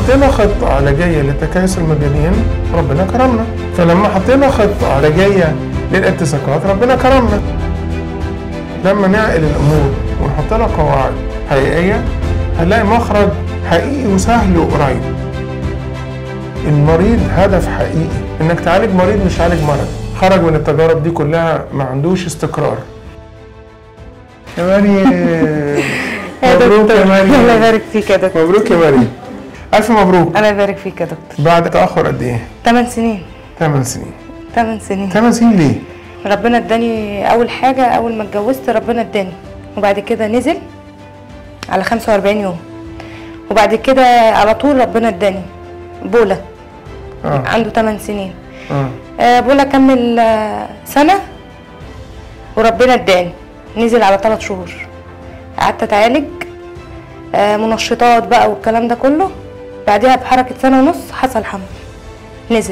حطينا خطه علاجيه لتكيس المبيضين ربنا كرمنا فلما حطينا خطه علاجيه للاتساقات ربنا كرمنا لما نعقل الامور ونحط لها قواعد حقيقيه هنلاقي مخرج حقيقي وسهل وقريب المريض هدف حقيقي انك تعالج مريض مش تعالج مرض خرج من التجارب دي كلها ما عندوش استقرار يا مريم مبروك يا الله مريم يبارك فيك يا دكتور مبروك يا مريم الف مبروك الله يبارك فيك يا دكتور بعد تاخر قد ايه 8 سنين 8 سنين 8 سنين 8 سنين ليه ربنا اداني اول حاجه اول ما اتجوزت ربنا اداني وبعد كده نزل على 45 يوم وبعد كده على طول ربنا اداني بولا اه عنده 8 سنين اه آه، بولا كمل آه، سنه وربنا اداني نزل على 3 شهور قعدت اتعالج آه، منشطات بقى والكلام ده كله بعدها بحركه سنه ونص حصل حمل نزل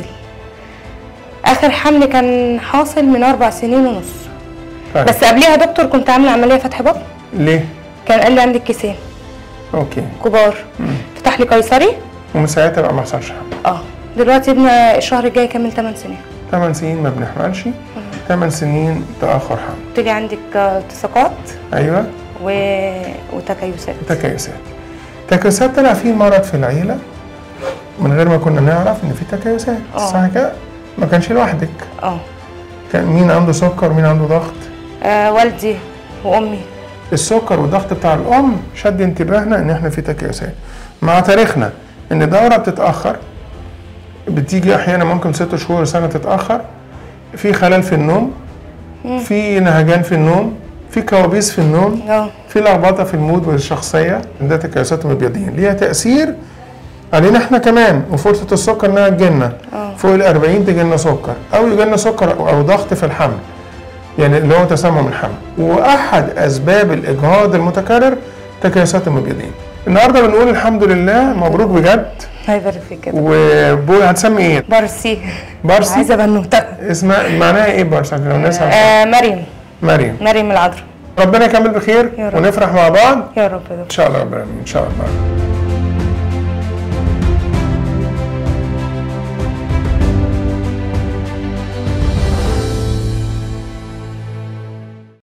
اخر حمل كان حاصل من اربع سنين ونص طيب بس قبليها يا دكتور كنت عامله عمليه فتح بطن ليه كان قال لي عندك كيسين اوكي كبار فتح لي قيصري ومن ساعتها بقى ما حصلش حاجه اه دلوقتي ابن الشهر الجاي كمل 8 سنين 8 سنين ما بنحملش 8 سنين تاخر حمل تيجي عندك آه، التصاقات ايوه و... وتكيسات تكيسات تكيسات طلع فيه مرض في العيله من غير ما كنا نعرف ان في تكيسات آه. صح كده ما كانش لوحدك اه كان مين عنده سكر مين عنده ضغط آه، والدي وامي السكر والضغط بتاع الام شد انتباهنا ان احنا في تكيسات مع تاريخنا ان الدوره بتتاخر بتيجي احيانا ممكن ست شهور سنه تتاخر في خلل في النوم في نهجان في النوم في كوابيس في النوم اه في لخبطه في المود والشخصيه ده تكيسات المبيضين ليها تاثير علينا احنا كمان وفرصه السكر انها تجيلنا فوق ال 40 تجيلنا سكر او يجيلنا سكر او أو ضغط في الحمل يعني اللي هو تسمم الحمل واحد اسباب الاجهاض المتكرر تكيسات المبيضين النهارده بنقول الحمد لله مبروك بجد الله يبارك فيك كده وبوي هتسمي ايه؟ بارسي بارسي عايزه بنوته اسمها معناها ايه بارسي عشان لو الناس عارفة. آه مريم مريم مريم العذراء ربنا يكمل بخير يا رب. ونفرح مع بعض يا رب يا دكتور ان شاء الله رب العالمين ان شاء الله